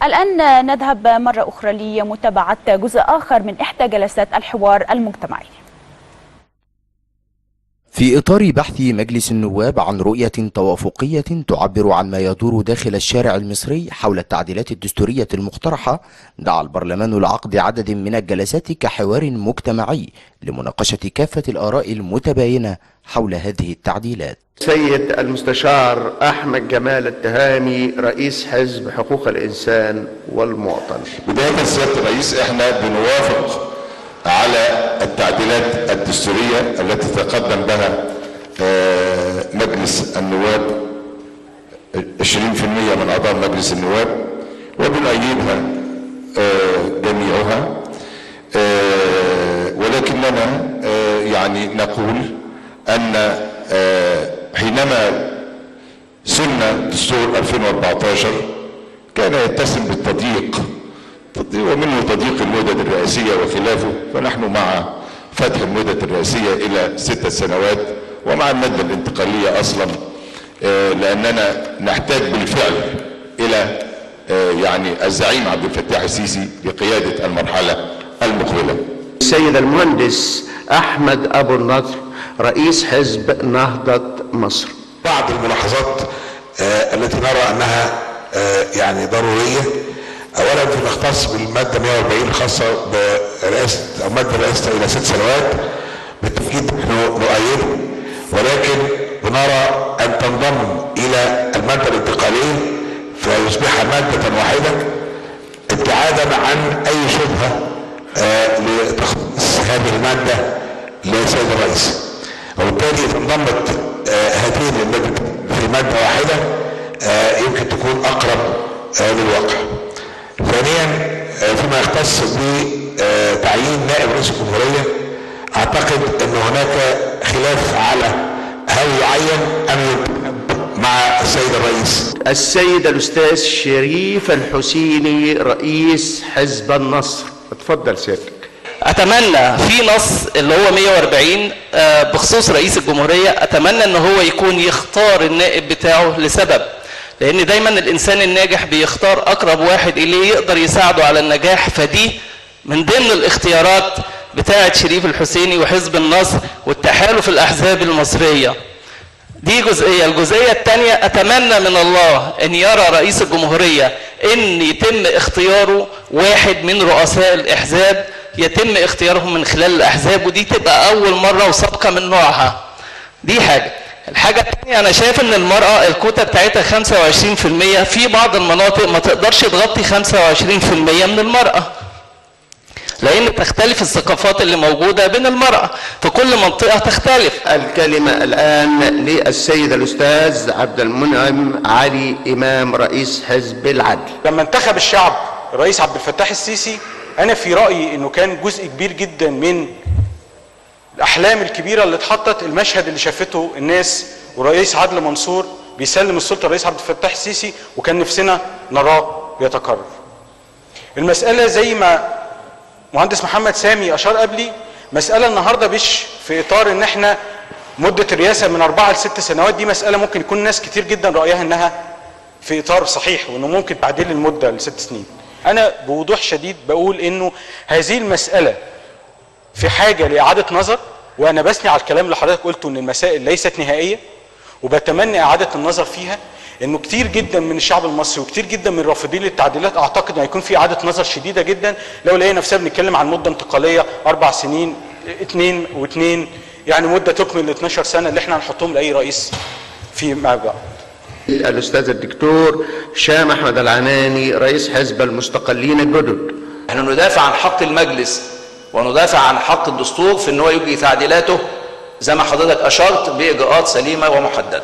الآن نذهب مرة أخرى لمتابعة جزء آخر من إحدى جلسات الحوار المجتمعي في إطار بحث مجلس النواب عن رؤية توافقية تعبر عن ما يدور داخل الشارع المصري حول التعديلات الدستورية المقترحة دعا البرلمان لعقد عدد من الجلسات كحوار مجتمعي لمناقشة كافة الآراء المتباينة حول هذه التعديلات سيد المستشار أحمد جمال التهامي رئيس حزب حقوق الإنسان والمواطن بداية سيادة الرئيس احنا بنوافق على التعديلات الدستورية التي تقدم بها مجلس النواب 20% من أعضاء مجلس النواب وبنؤيدها جميعها ولكننا يعني نقول أن حينما سن دستور 2014 كان يتسم بالتضييق ومنه تضييق المدد الرئاسية وخلافه فنحن مع فتح المدد الرئاسية إلى ستة سنوات ومع المادة الانتقالية أصلا لأننا نحتاج بالفعل إلى يعني الزعيم عبد الفتاح السيسي لقيادة المرحلة المقبلة السيد المهندس أحمد أبو النضر رئيس حزب نهضة مصر بعض الملاحظات التي نرى أنها يعني ضرورية اولا فيما يختص بالماده 140 الخاصه برئاسه او ماده الرئاسه الى ست سنوات بالتاكيد نحن نؤيده ولكن بنرى ان تنضم الى الماده الانتقاليه فيصبح ماده واحده ابتعادا عن اي شبهه آه لتخصيص هذه الماده لسيد الرئيس وبالتالي اذا انضمت آه هاتين المادة في ماده واحده آه يمكن تكون اقرب للواقع ثانيا فيما يختص بتعيين نائب رئيس الجمهوريه اعتقد ان هناك خلاف على هل يعين ام ينتخب مع السيد الرئيس السيد الأستاذ شريف الحسيني رئيس حزب النصر اتفضل سيادتك اتمنى في نص اللي هو 140 آه، بخصوص رئيس الجمهوريه اتمنى ان هو يكون يختار النائب بتاعه لسبب لان دايما الانسان الناجح بيختار اقرب واحد اليه يقدر يساعده على النجاح فدي من ضمن الاختيارات بتاعه شريف الحسيني وحزب النصر والتحالف الاحزاب المصريه دي جزئية الجزئية الثانية أتمنى من الله أن يرى رئيس الجمهورية أن يتم اختياره واحد من رؤساء الأحزاب يتم اختيارهم من خلال الأحزاب ودي تبقى أول مرة وسابقة من نوعها دي حاجة الحاجة الثانية أنا شايف أن المرأة الكوتا بتاعتها 25% في بعض المناطق ما تقدرش تغطي 25% من المرأة لأن تختلف الثقافات اللي موجودة بين المرأة في كل منطقة تختلف الكلمة الآن للسيد الأستاذ عبد المنعم علي إمام رئيس حزب العدل لما انتخب الشعب الرئيس عبد الفتاح السيسي انا في رايي انه كان جزء كبير جدا من الاحلام الكبيره اللي اتحطت المشهد اللي شافته الناس والرئيس عادل منصور بيسلم السلطه للرئيس عبد الفتاح السيسي وكان نفسنا نراه بيتكرر المساله زي ما مهندس محمد سامي اشار قبلي مساله النهارده مش في اطار ان احنا مده الرئاسه من اربعه لست سنوات دي مساله ممكن يكون ناس كتير جدا رايها انها في اطار صحيح وانه ممكن تعديل المده لست سنين انا بوضوح شديد بقول انه هذه المساله في حاجه لاعاده نظر وانا بثني على الكلام اللي حضرتك قلته ان المسائل ليست نهائيه وبتمنى اعاده النظر فيها انه كتير جدا من الشعب المصري وكتير جدا من الرافضين للتعديلات اعتقد ان هيكون في اعاده نظر شديده جدا لو لقينا نفسنا بنتكلم عن مده انتقاليه اربع سنين اثنين واثنين يعني مده تكمل ال 12 سنه اللي احنا هنحطهم لاي رئيس في مع بعض الأستاذ الدكتور هشام أحمد العناني رئيس حزب المستقلين الجدد احنا ندافع عن حق المجلس وندافع عن حق الدستور في ان هو يجري تعديلاته زي ما حضرتك اشرت باجراءات سليمه ومحدده.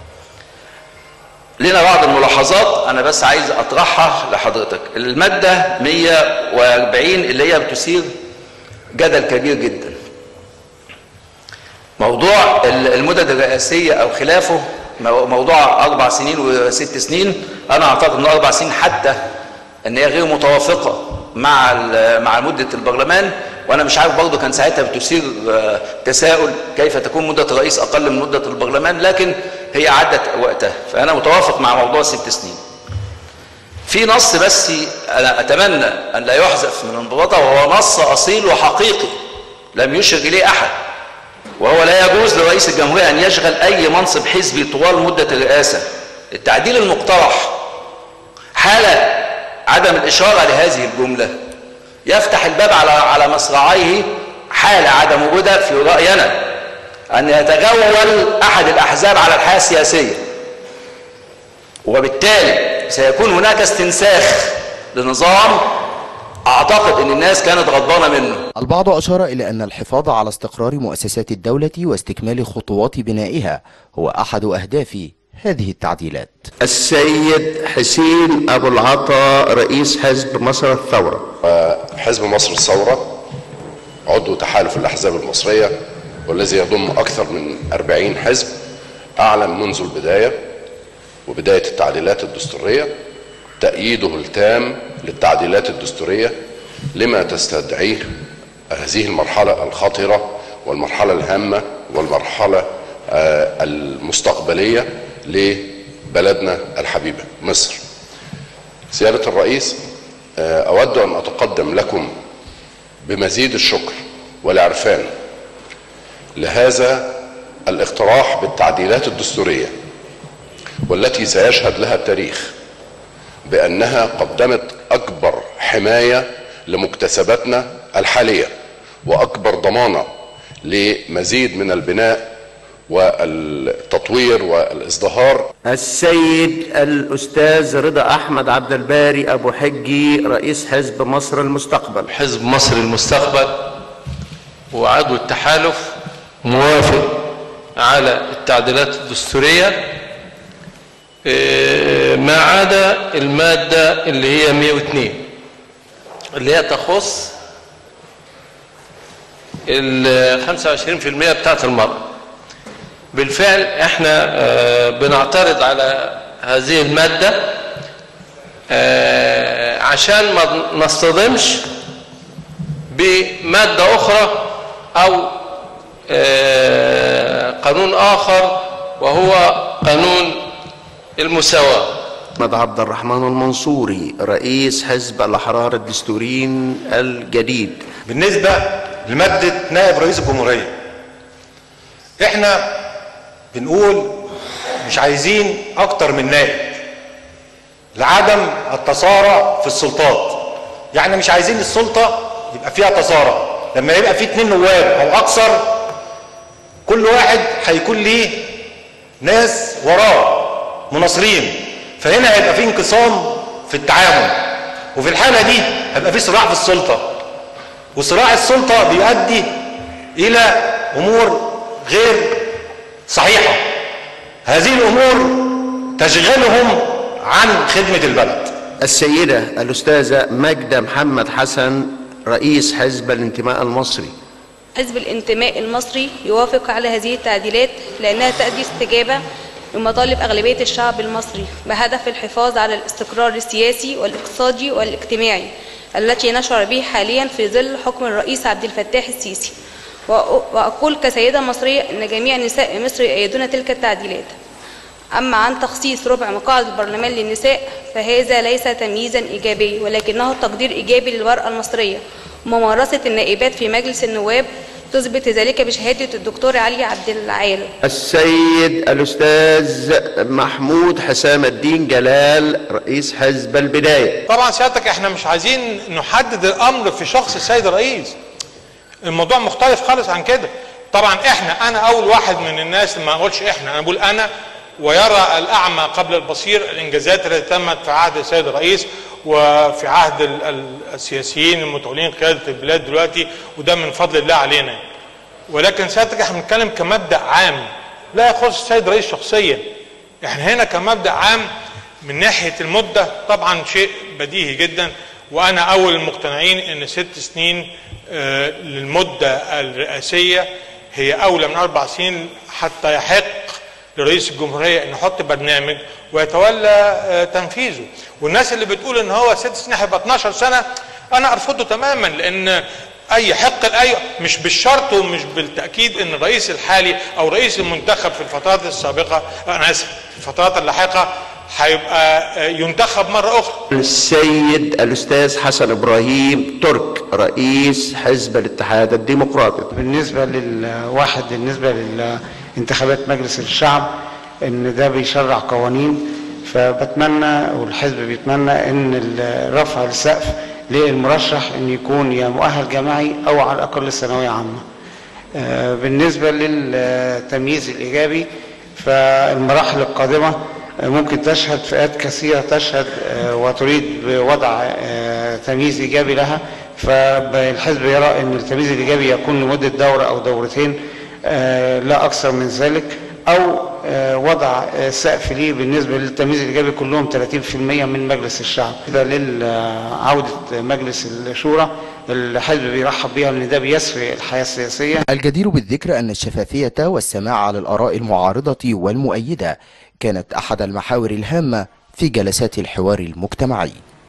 لنا بعض الملاحظات انا بس عايز اطرحها لحضرتك. الماده 140 اللي هي بتثير جدل كبير جدا. موضوع المدد الرئاسيه او خلافه موضوع اربع سنين وست سنين انا اعتقد ان اربع سنين حتى ان هي غير متوافقه مع مع مده البرلمان وانا مش عارف برضه كان ساعتها بتثير تساؤل كيف تكون مده الرئيس اقل من مده البرلمان لكن هي عدت وقتها فانا متوافق مع موضوع ست سنين. في نص بس انا اتمنى ان لا يحذف من انضباطه وهو نص اصيل وحقيقي لم يشر اليه احد وهو لا يجوز لرئيس الجمهوريه ان يشغل اي منصب حزبي طوال مده الرئاسه التعديل المقترح حال عدم الاشاره لهذه الجمله يفتح الباب على على مصراعيه حال عدم وجودها في راينا ان يتجول احد الاحزاب على الحياه السياسيه وبالتالي سيكون هناك استنساخ لنظام اعتقد ان الناس كانت غضبانه منه البعض أشار إلى أن الحفاظ على استقرار مؤسسات الدولة واستكمال خطوات بنائها هو أحد أهداف هذه التعديلات السيد حسين أبو العطا رئيس حزب مصر الثورة حزب مصر الثورة عضو تحالف الأحزاب المصرية والذي يضم أكثر من 40 حزب أعلن منذ البداية وبداية التعديلات الدستورية تأييده التام للتعديلات الدستورية لما تستدعيه هذه المرحلة الخطرة والمرحلة الهامة والمرحلة آه، المستقبلية لبلدنا الحبيبة مصر سيادة الرئيس آه، أود أن أتقدم لكم بمزيد الشكر والعرفان لهذا الاقتراح بالتعديلات الدستورية والتي سيشهد لها التاريخ بأنها قدمت أكبر حماية لمكتسباتنا الحالية وأكبر ضمانة لمزيد من البناء والتطوير والازدهار السيد الأستاذ رضا أحمد عبد الباري أبو حجي رئيس حزب مصر المستقبل حزب مصر المستقبل وعضو التحالف موافق على التعديلات الدستورية إيه، ما عدا المادة اللي هي 102 اللي هي تخص ال 25% بتاعت المرأة بالفعل احنا آه، بنعترض على هذه المادة آه، عشان ما نصطدمش بمادة أخرى أو آه، قانون آخر وهو قانون المساواة أحمد عبد الرحمن المنصوري رئيس حزب الأحرار الدستوريين الجديد بالنسبة لمادة نائب رئيس الجمهورية احنا بنقول مش عايزين اكتر من نائب لعدم التصارع في السلطات يعني مش عايزين السلطة يبقى فيها تصارع لما يبقى في اتنين نواب او اكثر كل واحد هيكون ليه ناس وراه مناصرين فهنا هيبقى في انقسام في التعامل وفي الحالة دي هيبقى في صراع في السلطة وصراع السلطة بيؤدي إلى أمور غير صحيحة هذه الأمور تشغلهم عن خدمة البلد السيدة الأستاذة ماجدة محمد حسن رئيس حزب الانتماء المصري حزب الانتماء المصري يوافق على هذه التعديلات لأنها تأدي استجابة لمطالب أغلبية الشعب المصري بهدف الحفاظ على الاستقرار السياسي والاقتصادي والاجتماعي التي نشعر به حاليا في ظل حكم الرئيس عبد الفتاح السيسي وأ- وأقول كسيدة مصرية أن جميع نساء مصر يؤيدون تلك التعديلات أما عن تخصيص ربع مقاعد البرلمان للنساء فهذا ليس تمييزا إيجابي ولكنه تقدير إيجابي للمرأة المصرية وممارسة النائبات في مجلس النواب تثبت ذلك بشهادة الدكتور علي عبد العال السيد الأستاذ محمود حسام الدين جلال رئيس حزب البداية طبعا سيادتك احنا مش عايزين نحدد الامر في شخص السيد الرئيس الموضوع مختلف خالص عن كده طبعا احنا انا اول واحد من الناس ما اقولش احنا انا بقول انا ويرى الاعمى قبل البصير الانجازات التي تمت في عهد السيد الرئيس وفي عهد ال- ال- السياسيين المتولين قياده البلاد دلوقتي وده من فضل الله علينا ولكن سيادتك احنا بنتكلم كمبدا عام لا يخص السيد الرئيس شخصيا احنا هنا كمبدا عام من ناحيه المده طبعا شيء بديهي جدا وانا اول المقتنعين ان ست سنين آه، للمده الرئاسيه هي اولى من اربع سنين حتى يحق لرئيس الجمهوريه ان يحط برنامج ويتولى آه، تنفيذه والناس اللي بتقول ان هو ست سنين هيبقى 12 سنه انا ارفضه تماما لان اي حق الاي مش بالشرط ومش بالتاكيد ان الرئيس الحالي او رئيس المنتخب في الفترات السابقه انا اسف في الفترات اللاحقه هيبقى آه، ينتخب مره اخرى السيد الأستاذ حسن إبراهيم ترك رئيس حزب الاتحاد الديمقراطي بالنسبة للواحد بالنسبة لانتخابات مجلس الشعب ان ده بيشرع قوانين فبتمنى والحزب بيتمنى ان ال- رفع السقف للمرشح ان يكون يا مؤهل جامعي او على الاقل ثانويه عامه. آه، بالنسبه للتمييز الايجابي فالمراحل القادمه آه، ممكن تشهد فئات كثيره تشهد آه، وتريد بوضع آه، تمييز ايجابي لها فالحزب يرى ان التمييز الايجابي يكون لمده دوره او دورتين آه، لا اكثر من ذلك او آه، وضع آه، سقف ليه بالنسبه للتمييز الايجابي كلهم 30% من مجلس الشعب ده لعوده مجلس الشورى الحزب بيرحب بيها لان ده بيسري الحياه السياسيه الجدير بالذكر أن الشفافية والسماع على الآراء المعارضة والمؤيدة كانت أحد المحاور الهامة في جلسات الحوار المجتمعي